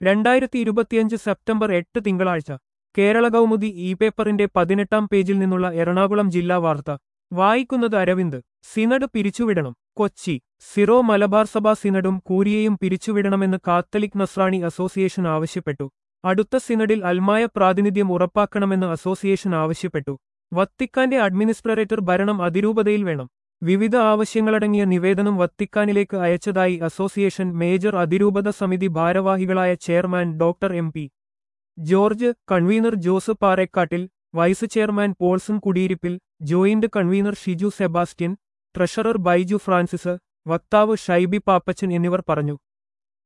രണ്ടായിരത്തി ഇരുപത്തിയഞ്ച് സെപ്റ്റംബർ എട്ട് തിങ്കളാഴ്ച കേരള കൗമുദി ഇ പേപ്പറിന്റെ പതിനെട്ടാം പേജിൽ നിന്നുള്ള എറണാകുളം ജില്ലാ വാർത്ത വായിക്കുന്നത് അരവിന്ദ് സിനഡ് പിരിച്ചുവിടണം കൊച്ചി സിറോ മലബാർ സഭ സിനഡും കൂരിയയും പിരിച്ചുവിടണമെന്ന് കാത്തലിക് നസ്രാണി അസോസിയേഷൻ ആവശ്യപ്പെട്ടു അടുത്ത സിനഡിൽ അൽമായ പ്രാതിനിധ്യം ഉറപ്പാക്കണമെന്ന് അസോസിയേഷൻ ആവശ്യപ്പെട്ടു വത്തിക്കാന്റെ അഡ്മിനിസ്ട്രേറ്റർ ഭരണം അതിരൂപതയിൽ വേണം വിവിധ ആവശ്യങ്ങളടങ്ങിയ നിവേദനം വത്തിക്കാനിലേക്ക് അയച്ചതായി അസോസിയേഷൻ മേജർ അതിരൂപത സമിതി ഭാരവാഹികളായ chairman doctor M P George convener Jose Parekkattil vice chairman Poulson Kudiyirippil joint convener Shiju Sebastian treasurer Baiju Francis വക്താവ് ഷൈബി പാപ്പച്ചൻ എന്നിവർ പറഞ്ഞു